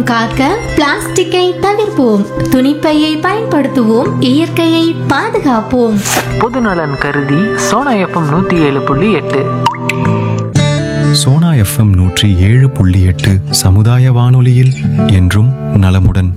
காக்க பிளாஸ்டிக்கை தவிர்ப்போம் துணிப்பையை பயன்படுத்துவோம் இயற்கையை பாதுகாப்போம் பொதுநலன் கருதி சோனா எஃப்எம் நூற்றி ஏழு புள்ளி எட்டு சோனா எஃப்எம் நூற்றி ஏழு புள்ளி எட்டு சமுதாய வானொலியில் என்றும் நலமுடன்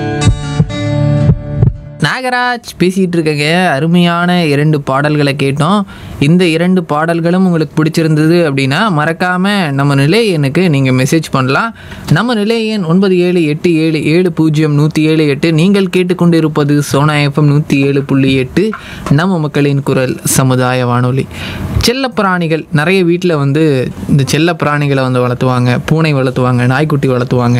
நாகராஜ் பேசிகிட்டு இருக்கங்க அருமையான இரண்டு பாடல்களை கேட்டோம் இந்த இரண்டு பாடல்களும் உங்களுக்கு பிடிச்சிருந்தது அப்படின்னா மறக்காமல் நம்ம நிலை எண்ணுக்கு நீங்கள் மெசேஜ் பண்ணலாம் நம்ம நிலை எண் ஒன்பது ஏழு எட்டு ஏழு ஏழு பூஜ்ஜியம் நூற்றி ஏழு எட்டு நீங்கள் கேட்டுக்கொண்டு இருப்பது சோனா எஃப்எம் நூற்றி ஏழு புள்ளி எட்டு நம்ம மக்களின் குரல் சமுதாய வானொலி செல்லப்பிராணிகள் நிறைய வீட்டில் வந்து இந்த செல்லப்பிராணிகளை வந்து வளர்த்துவாங்க பூனை வளர்த்துவாங்க நாய்க்குட்டி வளர்த்துவாங்க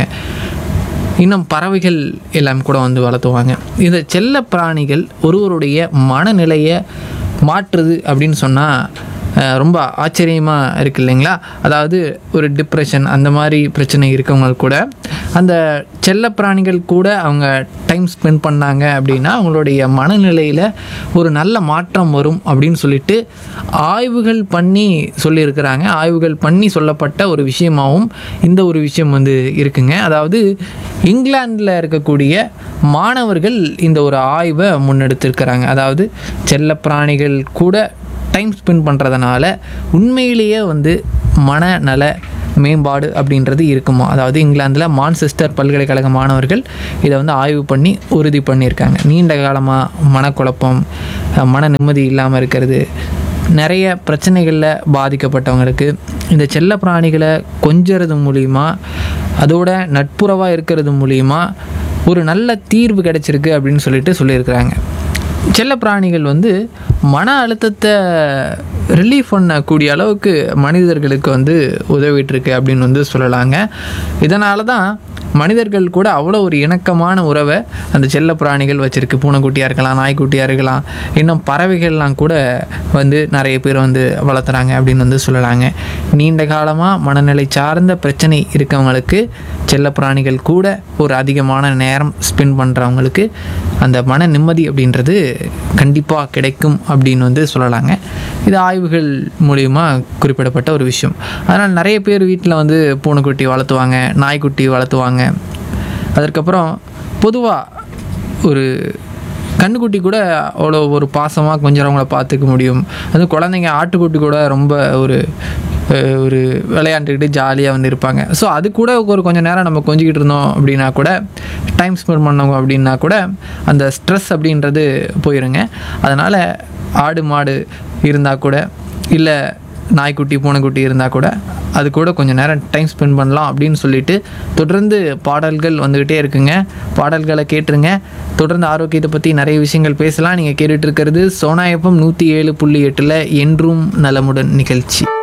இன்னும் பறவைகள் எல்லாம் கூட வந்து வளர்த்துவாங்க இந்த செல்ல பிராணிகள் ஒருவருடைய மனநிலையை மாற்றுது அப்படின்னு சொன்னால் ரொம்ப ஆச்சரியமாக இருக்கு இல்லைங்களா அதாவது ஒரு டிப்ரெஷன் அந்த மாதிரி பிரச்சனை இருக்கவங்க கூட அந்த செல்ல பிராணிகள் கூட அவங்க டைம் ஸ்பெண்ட் பண்ணாங்க அப்படின்னா அவங்களுடைய மனநிலையில் ஒரு நல்ல மாற்றம் வரும் அப்படின்னு சொல்லிட்டு ஆய்வுகள் பண்ணி சொல்லியிருக்கிறாங்க ஆய்வுகள் பண்ணி சொல்லப்பட்ட ஒரு விஷயமாகவும் இந்த ஒரு விஷயம் வந்து இருக்குங்க அதாவது இங்கிலாந்தில் இருக்கக்கூடிய மாணவர்கள் இந்த ஒரு ஆய்வை முன்னெடுத்திருக்கிறாங்க அதாவது செல்லப்பிராணிகள் கூட டைம் ஸ்பெண்ட் பண்ணுறதுனால உண்மையிலேயே வந்து மனநல மேம்பாடு அப்படின்றது இருக்குமா அதாவது இங்கிலாந்தில் மான்செஸ்டர் பல்கலைக்கழக மாணவர்கள் இதை வந்து ஆய்வு பண்ணி உறுதி பண்ணியிருக்காங்க நீண்ட காலமாக மனக்குழப்பம் அஹ், மன நிம்மதி இல்லாமல் இருக்கிறது நிறைய பிரச்சனைகளில் பாதிக்கப்பட்டவங்களுக்கு இந்த செல்ல பிராணிகளை கொஞ்சறது மூலிமா அதோட நட்புறவாக இருக்கிறது மூலிமா ஒரு நல்ல தீர்வு கிடைச்சிருக்கு அப்படின்னு சொல்லிட்டு சொல்லியிருக்கிறாங்க செல்லப்பிராணிகள் வந்து மன அழுத்தத்தை ரிலீஃப் பண்ணக்கூடிய அளவுக்கு மனிதர்களுக்கு வந்து உதவிட்டு இருக்கு அப்படின்னு வந்து சொல்லலாங்க இதனால தான் மனிதர்கள் கூட அவ்வளோ ஒரு இணக்கமான உறவை அந்த செல்ல பிராணிகள் வச்சுருக்கு பூனைக்குட்டியாக இருக்கலாம் நாய்க்குட்டியாக இருக்கலாம் இன்னும் பறவைகள்லாம் கூட வந்து நிறைய பேர் வந்து வளர்த்துறாங்க அப்படின்னு வந்து சொல்லலாங்க நீண்ட காலமாக மனநிலை சார்ந்த பிரச்சனை இருக்கவங்களுக்கு செல்ல பிராணிகள் கூட ஒரு அதிகமான நேரம் ஸ்பெண்ட் பண்ணுறவங்களுக்கு அந்த மன நிம்மதி அப்படின்றது கண்டிப்பாக கிடைக்கும் அப்படின்னு வந்து சொல்லலாங்க இது ஆய்வுகள் மூலிமா குறிப்பிடப்பட்ட ஒரு விஷயம் அதனால் நிறைய பேர் வீட்டில் வந்து பூனைக்குட்டி வளர்த்துவாங்க நாய்க்குட்டி வளர்த்துவாங்க அதற்கப்புறம் பொதுவாக ஒரு கண்ணுக்குட்டி கூட அவ்வளோ ஒரு பாசமாக கொஞ்சம் அவங்கள பார்த்துக்க முடியும் அது குழந்தைங்க ஆட்டுக்குட்டி கூட ரொம்ப ஒரு அஹ், ஒரு விளையாண்டுக்கிட்டு ஜாலியாக வந்து இருப்பாங்க ஸோ அது கூட ஒரு கொஞ்சம் நேரம் நம்ம கொஞ்சிக்கிட்டு இருந்தோம் அப்படின்னா கூட டைம் ஸ்பெண்ட் பண்ணோம் அப்படின்னா கூட அந்த ஸ்ட்ரெஸ் அப்படின்றது போயிருங்க அதனால் ஆடு மாடு இருந்தால் கூட இல்லை நாய்க்குட்டி பூனைக்குட்டி இருந்தால் கூட அது கூட கொஞ்சம் நேரம் டைம் ஸ்பெண்ட் பண்ணலாம் அப்படின்னு சொல்லிட்டு தொடர்ந்து பாடல்கள் வந்துக்கிட்டே இருக்குங்க பாடல்களை கேட்டுருங்க தொடர்ந்து ஆரோக்கியத்தை பற்றி நிறைய விஷயங்கள் பேசலாம் நீங்கள் கேட்டுட்டு இருக்கிறது சோனா எஃப்எம் நூற்றி ஏழு புள்ளி எட்டில் என்றும் நலமுடன் நிகழ்ச்சி